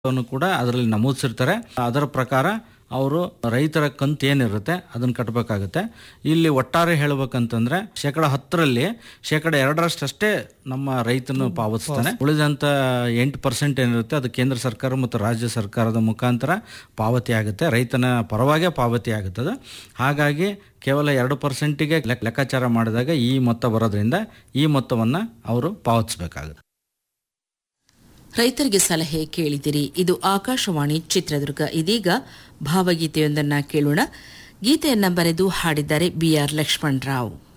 ಅನ್ನು ಕೂಡ ಅದರಲ್ಲಿ ನಮೂದಿಸಿರ್ತಾರೆ ಅದರ ಪ್ರಕಾರ ಅವರು ರೈತರ ಕಂತು ಏನಿರುತ್ತೆ ಅದನ್ನು ಕಟ್ಟಬೇಕಾಗುತ್ತೆ ಇಲ್ಲಿ ಒಟ್ಟಾರೆ ಹೇಳ್ಬೇಕಂತಂದ್ರೆ ಶೇಕಡ ಹತ್ತರಲ್ಲಿ ಶೇಕಡ ಎರಡರಷ್ಟಷ್ಟೇ ನಮ್ಮ ರೈತನು ಪಾವತಿಸ್ತಾನೆ ಉಳಿದಂತ ಎಂಟು ಪರ್ಸೆಂಟ್ ಏನಿರುತ್ತೆ ಅದು ಕೇಂದ್ರ ಸರ್ಕಾರ ಮತ್ತು ರಾಜ್ಯ ಸರ್ಕಾರದ ಮುಖಾಂತರ ಪಾವತಿ ಆಗುತ್ತೆ ರೈತನ ಪರವಾಗೇ ಪಾವತಿ ಆಗುತ್ತದೆ ಹಾಗಾಗಿ ಕೇವಲ ಎರಡು ಪರ್ಸೆಂಟಿಗೆ ಲೆಕ್ಕಾಚಾರ ಮಾಡಿದಾಗ ಈ ಮೊತ್ತ ಬರೋದ್ರಿಂದ ಈ ಮೊತ್ತವನ್ನು ಅವರು ಪಾವತಿಸಬೇಕಾಗುತ್ತೆ ರೈತರಿಗೆ ಸಲಹೆ ಕೇಳಿದಿರಿ ಇದು ಆಕಾಶವಾಣಿ ಚಿತ್ರದುರ್ಗ ಇದೀಗ ಭಾವಗೀತೆಯೊಂದನ್ನ ಕೇಳೋಣ ಗೀತೆಯನ್ನ ಬರೆದು ಹಾಡಿದ್ದಾರೆ ಬಿಆರ್ ಲಕ್ಷ್ಮಣರಾವ್